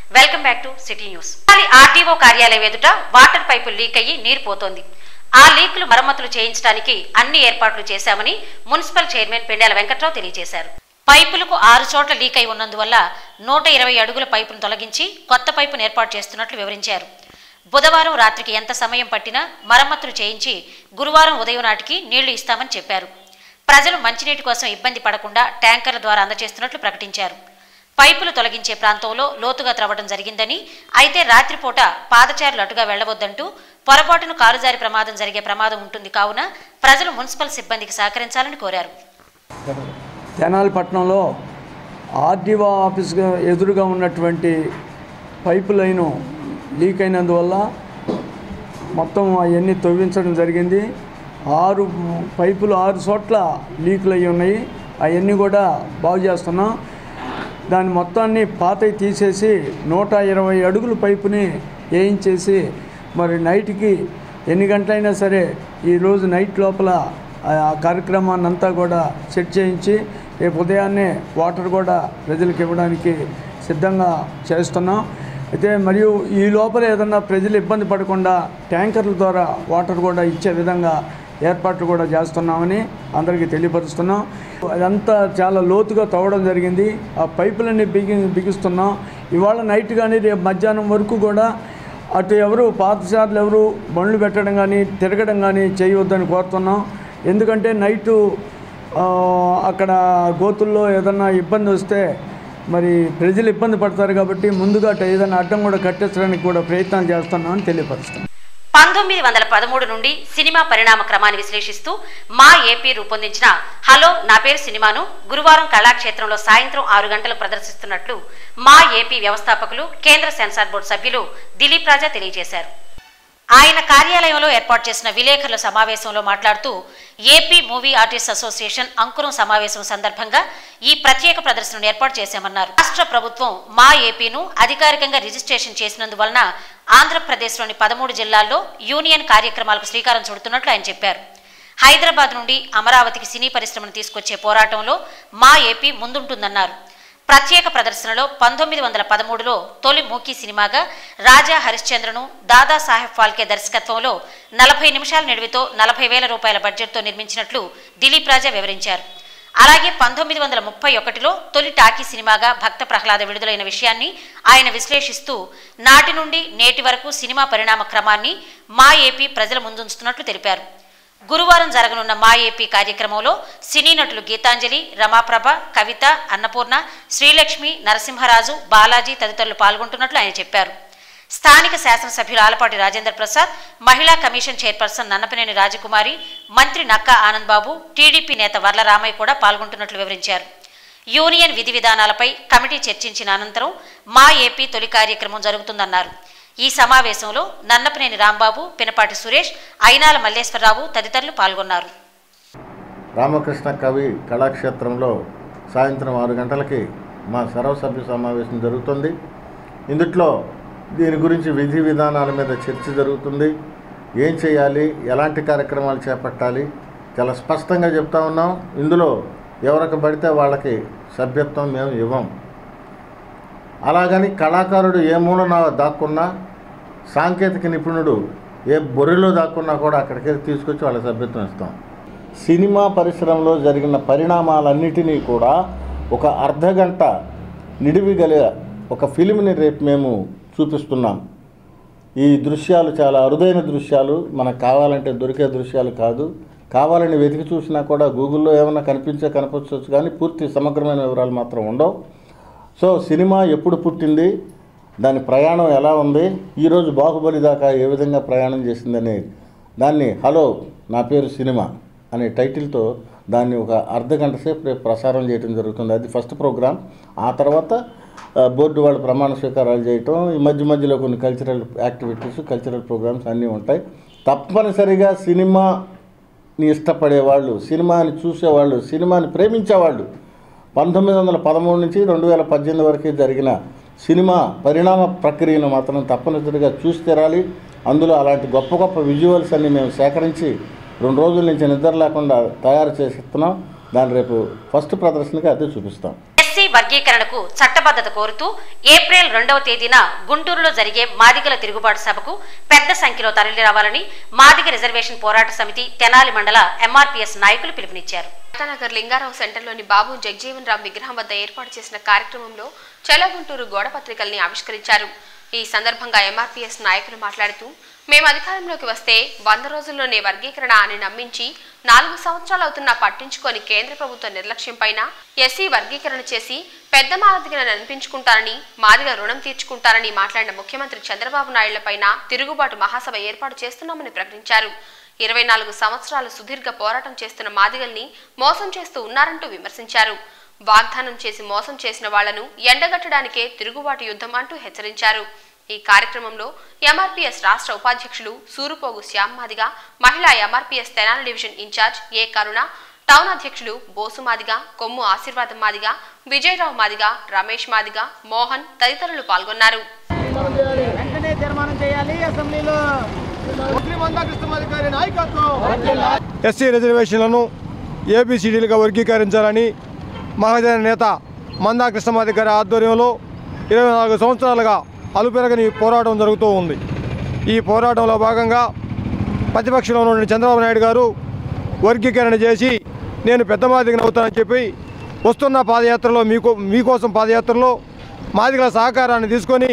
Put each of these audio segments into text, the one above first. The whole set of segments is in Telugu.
welcome back to city news RDO కార్యాలయం ఎదుట వాటర్ పైపు లీక్ అయ్యి నీరు పోతోంది ఆ లీకులు మరమ్మతులు చేయించడానికి అన్ని ఏర్పాట్లు చేశామని మున్సిపల్ చైర్మన్ పెండాల వెంకట్రావు తెలియజేశారు పైపులకు ఆరు చోట్ల లీక్ అయి ఉన్నందువల్ల నూట ఇరవై అడుగుల పైపును తొలగించి కొత్త పైపును ఏర్పాటు చేస్తున్నట్లు వివరించారు బుధవారం రాత్రికి ఎంత సమయం పట్టినా మరమ్మతులు చేయించి గురువారం ఉదయం నాటికి నీళ్లు ఇస్తామని చెప్పారు ప్రజలు మంచినీటి కోసం ఇబ్బంది పడకుండా ట్యాంకర్ల ద్వారా అందజేస్తున్నట్లు ప్రకటించారు పైపులు తొలగించే ప్రాంతంలో లోతుగా త్రవ్వడం జరిగిందని అయితే రాత్రిపూట పాదచారులు అటుగా వెళ్లవద్దంటూ పొరపాటును కాలుజారి ప్రమాదం జరిగే ప్రమాదం ఉంటుంది కావున ప్రజలు మున్సిపల్ సిబ్బందికి సహకరించాలని కోరారు తెనాలి పట్టణంలో ఆర్డీఓ ఆఫీస్ ఎదురుగా ఉన్నటువంటి పైపు లైను లీక్ అయినందువల్ల మొత్తం అవన్నీ తవ్వించడం జరిగింది ఆరు పైపులు ఆరు చోట్ల లీకులు అయి ఉన్నాయి అవన్నీ కూడా బాగు చేస్తున్నాం దాని మొత్తాన్ని పాతవి తీసేసి నూట ఇరవై అడుగుల పైపుని వేయించేసి మరి నైట్కి ఎన్ని గంటలైనా సరే ఈరోజు నైట్ లోపల ఆ కార్యక్రమాన్ని అంతా కూడా సెట్ చేయించి రేపు ఉదయాన్నే వాటర్ కూడా ప్రజలకు ఇవ్వడానికి సిద్ధంగా చేస్తున్నాం అయితే మరియు ఈ లోపల ఏదన్నా ప్రజలు ఇబ్బంది పడకుండా ట్యాంకర్ల ద్వారా వాటర్ కూడా ఇచ్చే విధంగా ఏర్పాట్లు కూడా చేస్తున్నామని అందరికీ తెలియపరుస్తున్నాం అదంతా చాలా లోతుగా తవ్వడం జరిగింది ఆ పైపులన్నీ బిగి బిగిస్తున్నాం ఇవాళ నైట్ కానీ రేపు మధ్యాహ్నం వరకు కూడా అటు ఎవరు పాతసార్లు ఎవరు బండ్లు పెట్టడం కానీ తిరగడం కానీ చేయవద్దని కోరుతున్నాం ఎందుకంటే నైటు ఆ, అక్కడ గోతుల్లో ఏదన్నా ఇబ్బంది వస్తే మరి ప్రజలు ఇబ్బంది పడతారు కాబట్టి ముందుగా అటు ఏదైనా అడ్డం కూడా కట్టించడానికి కూడా ప్రయత్నం చేస్తున్నామని తెలియపరుస్తున్నాం పంతొమ్మిది వందల పదమూడు నుండి సినిమా పరిణామ క్రమాన్ని విశ్లేషిస్తూ మా ఏపీ రూపొందించిన హలో నా పేరు సినిమాను గురువారం కళాక్షేత్రంలో సాయంత్రం ఆరు గంటలకు ప్రదర్శిస్తున్నట్లు మా ఏపీ వ్యవస్థాపకులు కేంద్ర సెన్సార్ బోర్డు సభ్యులు దిలీప్ రాజా తెలియజేశారు ఆయన కార్యాలయంలో ఏర్పాటు చేసిన విలేకరుల సమావేశంలో మాట్లాడుతూ ఏపీ మూవీ ఆర్టిస్ట్ అసోసియేషన్ అంకురం సమావేశం సందర్భంగా ఈ ప్రత్యేక ప్రదర్శనను ఏర్పాటు చేశామన్నారు రాష్ట్ర ప్రభుత్వం మా ఏపీను అధికారికంగా రిజిస్ట్రేషన్ చేసినందువలన ఆంధ్రప్రదేశ్లోని పదమూడు జిల్లాల్లో యూనియన్ కార్యక్రమాలకు శ్రీకారం చుడుతున్నట్లు ఆయన చెప్పారు హైదరాబాద్ నుండి అమరావతికి సినీ పరిశ్రమను తీసుకొచ్చే పోరాటంలో మా ఏపీ ముందుంటుందన్నారు ప్రత్యేక ప్రదర్శనలో పంతొమ్మిది వందల పదమూడులో తొలి మూకీ సినిమాగా రాజా హరిశ్చంద్రను దాదాసాహెబ్ ఫాల్కే దర్శకత్వంలో నలభై నిమిషాల నిడివితో నలభై వేల రూపాయల బడ్జెట్తో నిర్మించినట్లు దిలీప్ రాజా వివరించారు అలాగే పంతొమ్మిది వందల ముప్పై ఒకటిలో తొలి టాకీ సినిమాగా భక్త ప్రహ్లాద విడుదలైన విషయాన్ని ఆయన విశ్లేషిస్తూ నాటి నుండి నేటి వరకు సినిమా పరిణామ క్రమాన్ని మా ఏపీ ప్రజల ముందుంచుతున్నట్లు తెలిపారు గురువారం జరగనున్న మా ఏపీ కార్యక్రమంలో సినీ నటులు గీతాంజలి రమాప్రభ కవిత అన్నపూర్ణ శ్రీలక్ష్మి నరసింహరాజు బాలాజీ తదితరులు పాల్గొంటున్నట్లు ఆయన చెప్పారు స్థానిక శాసనసభ్యులు ఆలపాటి రాజేంద్ర ప్రసాద్ మహిళా కమిషన్ చైర్పర్సన్ నన్నపనేని రాజకుమారి మంత్రి నక్కా ఆనంద్ బాబు టీడీపీ నేత వర్ల రామయ్య కూడా పాల్గొంటున్నట్లు వివరించారు యూనియన్ విధి విధానాలపై కమిటీ చర్చించిన అనంతరం మా ఏపీ తొలి కార్యక్రమం జరుగుతుందన్నారు ఈ సమావేశంలో నన్నపనేని రాంబాబు పినపాటి సురేష్ అయినాల మల్లేశ్వరరావు తదితరులు పాల్గొన్నారు రామకృష్ణ కవి కళాక్షేత్రంలో సాయంత్రం ఆరు గంటలకి మా సర్వసభ్య సమావేశం జరుగుతుంది ఇందుట్లో దీని గురించి విధి విధానాల మీద చర్చ జరుగుతుంది ఏం చేయాలి ఎలాంటి కార్యక్రమాలు చేపట్టాలి చాలా స్పష్టంగా చెప్తా ఉన్నాం ఇందులో ఎవరికి పడితే వాళ్ళకి సభ్యత్వం మేము ఇవ్వం అలాగని కళాకారుడు ఏ మూలన దాక్కున్నా సాంకేతిక నిపుణుడు ఏ బొర్రెలో దాక్కున్నా కూడా అక్కడికి వెళ్ళి తీసుకొచ్చి వాళ్ళ సభ్యత్వం ఇస్తాం సినిమా పరిశ్రమలో జరిగిన పరిణామాలన్నిటినీ కూడా ఒక అర్ధ గంట నిడివి గల ఒక ఫిలింని రేపు మేము చూపిస్తున్నాం ఈ దృశ్యాలు చాలా అరుదైన దృశ్యాలు మనకు కావాలంటే దొరికే దృశ్యాలు కాదు కావాలని వెతికి చూసినా కూడా గూగుల్లో ఏమైనా కనిపించే కనిపించవచ్చు కానీ పూర్తి సమగ్రమైన వివరాలు మాత్రం ఉండవు సో సినిమా ఎప్పుడు పుట్టింది దాని ప్రయాణం ఎలా ఉంది ఈరోజు బాహుబలి దాకా ఏ విధంగా ప్రయాణం చేసిందని దాన్ని హలో నా పేరు సినిమా అనే టైటిల్తో దాన్ని ఒక అర్ధ గంట సేపు రేపు ప్రసారం చేయడం జరుగుతుంది అది ఫస్ట్ ప్రోగ్రామ్ ఆ తర్వాత ఆ, బోర్డు వాళ్ళు ప్రమాణ స్వీకారాలు చేయటం ఈ మధ్య మధ్యలో కొన్ని కల్చరల్ యాక్టివిటీస్ కల్చరల్ ప్రోగ్రామ్స్ అన్నీ ఉంటాయి తప్పనిసరిగా సినిమాని ఇష్టపడేవాళ్ళు సినిమాని చూసేవాళ్ళు సినిమాని ప్రేమించేవాళ్ళు పంతొమ్మిది వందల పదమూడు నుంచి రెండు వేల పద్దెనిమిది వరకు జరిగిన సినిమా పరిణామ ప్రక్రియను మాత్రం తప్పనిసరిగా చూసి తీరాలి అందులో అలాంటి గొప్ప గొప్ప విజువల్స్ అన్ని మేము సేకరించి రెండు రోజుల నుంచి నిద్ర లేకుండా తయారు చేస్తున్నాం దాన్ని రేపు ఫస్ట్ ప్రదర్శనకి అదే చూపిస్తాం ఎస్సీ వర్గీకరణకు చట్టబద్ధత కోరుతూ ఏప్రిల్ రెండవ తేదీన గుంటూరులో జరిగే మాదిగల తిరుగుబాటు సభకు పెద్ద సంఖ్యలో తరలిరావాలని మాదిగ రిజర్వేషన్ పోరాట సమితి తెనాలి మండల ఎంఆర్పీఎస్ నాయకులు పిలుపునిచ్చారు నగర్ లింగారావు సెంటర్లోని బాబు జగజీవన్ రామ్ విగ్రహం వద్ద ఏర్పాటు చేసిన కార్యక్రమంలో చలో గుంటూరు గోడ పత్రికల్ని ఆవిష్కరించారు ఈ సందర్భంగా ఎంఆర్పీఎస్ నాయకులు మాట్లాడుతూ మేము అధికారంలోకి వస్తే వంద రోజుల్లోనే వర్గీకరణ అని నమ్మించి నాలుగు సంవత్సరాలు అవుతున్నా పట్టించుకొని కేంద్ర ప్రభుత్వ నిర్లక్ష్యం పైన ఎస్సీ వర్గీకరణ చేసి పెద్ద మాదిగలను అనిపించుకుంటారని మాదిగ రుణం తీర్చుకుంటారని మాట్లాడిన ముఖ్యమంత్రి చంద్రబాబు నాయుళ్లపైన తిరుగుబాటు మహాసభ ఏర్పాటు చేస్తున్నామని ప్రకటించారు ఇరవై నాలుగు సంవత్సరాలు సుదీర్ఘ పోరాటం చేస్తున్న మాదిగల్ని మోసం చేస్తూ ఉన్నారంటూ విమర్శించారు వాగ్దానం చేసి మోసం చేసిన వాళ్లను ఎండగట్టడానికే తిరుగుబాటు యుద్ధం అంటూ హెచ్చరించారు ఈ కార్యక్రమంలో ఎంఆర్పీఎస్ రాష్ట్ర ఉపాధ్యక్షులు సూరుపోగు శ్యామ్ మాదిగ మహిళా MRPS Tenali division incharge A Karuna town అధ్యక్షులు బోసు మాదిగ కొమ్ము ఆశీర్వాదం మాదిగ విజయరావు మాదిగ రమేష్ మాదిగ మోహన్ తదితరులు పాల్గొన్నారు వెంటనే తీర్మానం చేయాలి అసెంబ్లీలో ముస్లిం మందాకృష్ణమాధికారి నాయకత్వం ఎస్సీ రిజర్వేషన్లను ఏబిసిడీలుగా వర్గీకరించాలని మహాజన నేత మందా కృష్ణమాధికారి ఆధ్వర్యంలో ఇరవై నాలుగు సంవత్సరాలుగా అలుపెరగని పోరాటం జరుగుతూ ఉంది ఈ పోరాటంలో భాగంగా ప్రతిపక్షంలో ఉన్న చంద్రబాబు నాయుడు గారు వర్గీకరణ చేసి నేను పెద్ద మాదిగని అవుతానని చెప్పి వస్తున్న పాదయాత్రలో మీకో మీకోసం పాదయాత్రలో మాదిగల సహకారాన్ని తీసుకొని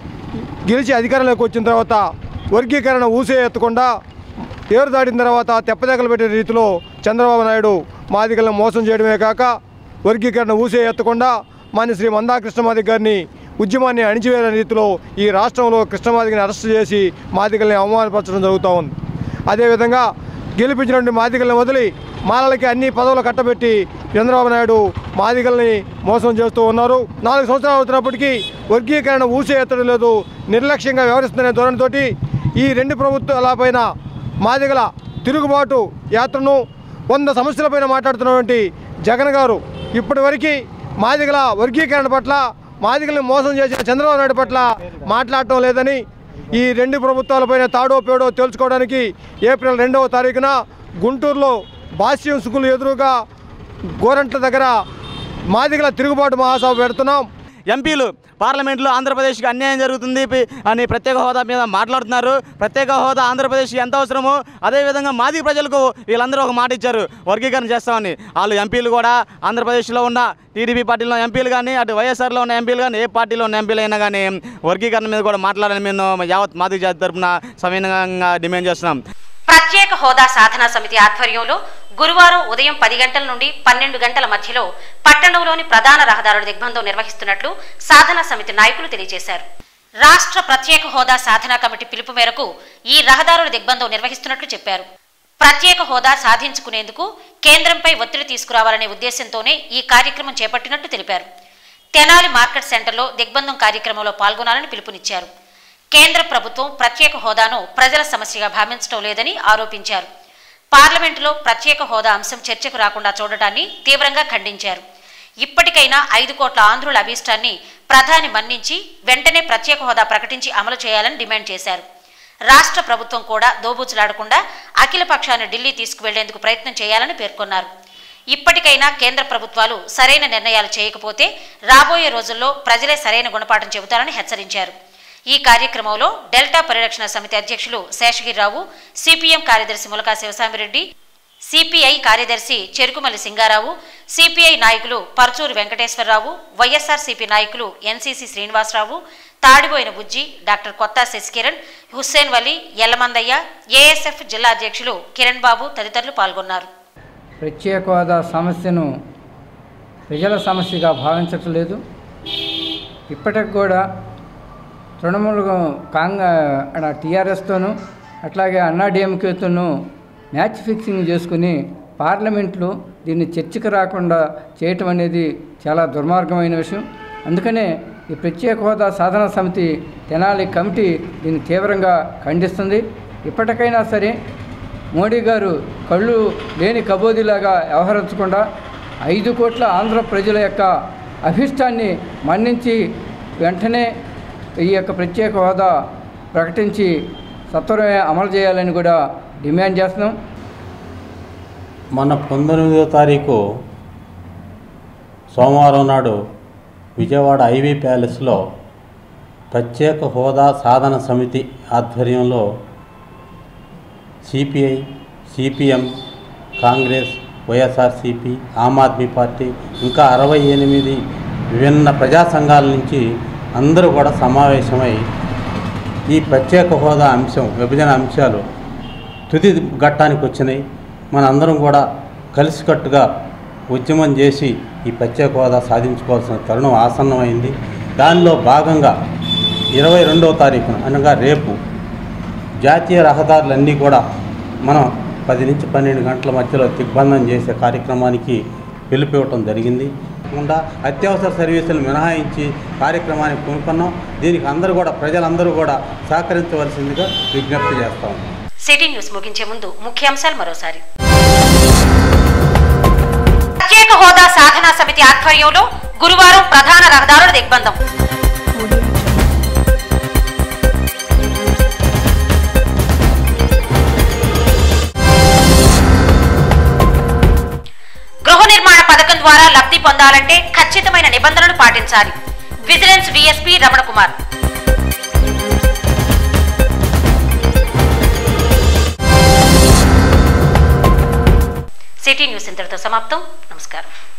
గెలిచి అధికారంలోకి వచ్చిన తర్వాత వర్గీకరణ ఊసే ఎత్తకుండా ఏరు దాటిన తర్వాత తెప్పదెగలు పెట్టే రీతిలో చంద్రబాబు నాయుడు మాదిగలను మోసం చేయడమే కాక వర్గీకరణ ఊసే ఎత్తకుండా మాన్య శ్రీ మందా కృష్ణమాదిగ గారిని ఉద్యమాన్ని అణిచివేయని రీతిలో ఈ రాష్ట్రంలో కృష్ణమాదిగని అరెస్ట్ చేసి మాదిగల్ని అవమానపరచడం జరుగుతూ ఉంది అదేవిధంగా గెలిపించినటువంటి మాదిగల్ని వదిలి మాలలకి అన్ని పదవులు కట్టబెట్టి చంద్రబాబు నాయుడు మాదిగల్ని మోసం చేస్తూ ఉన్నారు నాలుగు సంవత్సరాలు అవుతున్నప్పటికీ వర్గీకరణ ఊసే ఎత్తడం లేదు నిర్లక్ష్యంగా వ్యవహరిస్తున్న ధోరణితోటి ఈ రెండు ప్రభుత్వాలపైన మాదిగల తిరుగుబాటు యాత్రను వంద సమస్యలపైన మాట్లాడుతున్నటువంటి జగన్ గారు ఇప్పటివరకు మాదిగల వర్గీకరణ పట్ల మాదిగల్ని మోసం చేసిన చంద్రబాబు నాయుడు పట్ల మాట్లాడటం లేదని ఈ రెండు ప్రభుత్వాలపైన తాడో పేడో తేల్చుకోవడానికి ఏప్రిల్ రెండవ తారీఖున గుంటూరులో భాష్యం స్కూల్ ఎదురుగా గోరంట్ల దగ్గర మాదిగల తిరుగుబాటు మహాసభ పెడుతున్నాం ఎంపీలు పార్లమెంట్లో ఆంధ్రప్రదేశ్కి అన్యాయం జరుగుతుంది పి- అని ప్రత్యేక హోదా మీద మాట్లాడుతున్నారు ప్రత్యేక హోదా ఆంధ్రప్రదేశ్కి ఎంత అవసరమో అదేవిధంగా మాది ప్రజలకు వీళ్ళందరూ ఒక మాట ఇచ్చారు వర్గీకరణ చేస్తామని వాళ్ళు ఎంపీలు కూడా ఆంధ్రప్రదేశ్లో ఉన్న టీడీపీ పార్టీలో ఎంపీలు కానీ అటు వైఎస్ఆర్లో ఉన్న ఎంపీలు కానీ ఏ పార్టీలో ఉన్న ఎంపీలు అయినా కానీ వర్గీకరణ మీద కూడా మాట్లాడాలని మేము యావత్ మాది జాతి తరపున సవినయంగా డిమాండ్ చేస్తున్నాం ప్రత్యేక హోదా సాధనా సమితి ఆధ్వర్యంలో గురువారం ఉదయం పది గంటల నుండి పన్నెండు గంటల మధ్యలో పట్టణంలోని ప్రధాన రహదారుల దిగ్బంధం నిర్వహిస్తున్నట్లు సాధనా సమితి నాయకులు తెలియజేశారు రాష్ట్ర ప్రత్యేక హోదా సాధనా కమిటీ పిలుపు మేరకు ఈ రహదారుల దిగ్బంధం నిర్వహిస్తున్నట్లు చెప్పారు ప్రత్యేక హోదా సాధించుకునేందుకు కేంద్రంపై ఒత్తిడి తీసుకురావాలనే ఉద్దేశంతోనే ఈ కార్యక్రమం చేపట్టినట్టు తెలిపారు తెనాలి మార్కెట్ సెంటర్లో దిగ్బంధం కార్యక్రమంలో పాల్గొనాలని పిలుపునిచ్చారు కేంద్ర ప్రభుత్వం ప్రత్యేక హోదాను ప్రజల సమస్యగా భావించడం లేదని ఆరోపించారు పార్లమెంటులో ప్రత్యేక హోదా అంశం చర్చకు రాకుండా చూడటాన్ని తీవ్రంగా ఖండించారు ఇప్పటికైనా ఐదు కోట్ల ఆంధ్రుల అభీష్టాన్ని ప్రధాని మన్నించి వెంటనే ప్రత్యేక హోదా ప్రకటించి అమలు చేయాలని డిమాండ్ చేశారు రాష్ట్ర ప్రభుత్వం కూడా దోబూచులాడకుండా అఖిల పక్షాన్ని ఢిల్లీ తీసుకువెళ్లేందుకు ప్రయత్నం చేయాలని పేర్కొన్నారు ఇప్పటికైనా కేంద్ర ప్రభుత్వాలు సరైన నిర్ణయాలు చేయకపోతే రాబోయే రోజుల్లో ప్రజలే సరైన గుణపాఠం చెబుతారని హెచ్చరించారు ఈ కార్యక్రమంలో డెల్టా పరిరక్షణ సమితి అధ్యక్షులు శేషగిరిరావు సిపిఎం కార్యదర్శి ములకా శివసామిరెడ్డి సిపిఐ కార్యదర్శి చెరుకుమల్లి సింగారావు సిపిఐ నాయకులు పర్చూరు వెంకటేశ్వరరావు వైఎస్ఆర్సీపీ నాయకులు ఎన్సీసీ శ్రీనివాసరావు తాడిపోయిన బుజ్జి డాక్టర్ కొత్త శశికిరణ్ హుస్సేన్ వలి ఎల్లమందయ్య ఏఎస్ఎఫ్ జిల్లా అధ్యక్షులు కిరణ్ బాబు తదితరులు పాల్గొన్నారు ప్రత్యేక హోదా సమస్యను ప్రజల సమస్యగా భావించటం లేదు ఇప్పటికి కూడా తృణమూల కాంగ టీఆర్ఎస్తోనూ అట్లాగే అన్నాడీఎంకేతోనూ మ్యాచ్ ఫిక్సింగ్ చేసుకుని పార్లమెంట్లో దీన్ని చర్చకు రాకుండా చేయటం అనేది చాలా దుర్మార్గమైన విషయం అందుకనే ఈ ప్రత్యేక హోదా సాధన సమితి తెనాలి కమిటీ దీన్ని తీవ్రంగా ఖండిస్తుంది ఇప్పటికైనా సరే మోడీ గారు కళ్ళు లేని కబోదిలాగా వ్యవహరించకుండా ఐదు కోట్ల ఆంధ్ర ప్రజల యొక్క అభిష్టాన్ని మన్నించి వెంటనే ఈ యొక్క ప్రత్యేక హోదా ప్రకటించి సత్వరమే అమలు చేయాలని కూడా డిమాండ్ చేస్తున్నాం మొన్న పంతొమ్మిదో తారీఖు సోమవారం నాడు విజయవాడ ఐవీ ప్యాలెస్లో ప్రత్యేక హోదా సాధన సమితి ఆధ్వర్యంలో CPI CPM Congress YSRCP Aam Aadmi Party ఇంకా అరవై ఎనిమిది విభిన్న ప్రజా సంఘాల నుంచి అందరూ కూడా సమావేశమై ఈ ప్రత్యేక హోదా అంశం విభజన అంశాలు తుది ఘట్టానికి వచ్చినాయి మనందరం కూడా కలిసికట్టుగా ఉద్యమం చేసి ఈ ప్రత్యేక హోదా సాధించుకోవాల్సిన తరుణం ఆసన్నమైంది దానిలో భాగంగా ఇరవై రెండవ తారీఖున అనగా రేపు జాతీయ రహదారులన్నీ కూడా మనం పది నుంచి పన్నెండు గంటల మధ్యలో దిగ్బంధం చేసే కార్యక్రమానికి పిలిపివ్వటం జరిగింది కాకుండా అత్యవసర సర్వీసులు మినహాయించి కార్యక్రమానికి పూనుకున్నాం దీనికి అందరూ కూడా ప్రజలందరూ కూడా సహకరించవలసిందిగా విజ్ఞప్తి చేస్తాం సిటీ న్యూస్ ముగించే ముందు ముఖ్యాంశాలు మరోసారి ప్రత్యేక హోదా సాధనా సమితి ఆధ్వర్యంలో గురువారం ప్రధాన రహదారుల దిగ్బంధం గృహ నిర్మాణ పథకం ద్వారా లబ్ధి పొందాలంటే ఖచ్చితమైన నిబంధనలు పాటించాలి vigilance DSP Ramana Kumar city news ఇంతటితో సమాప్తం నమస్కారం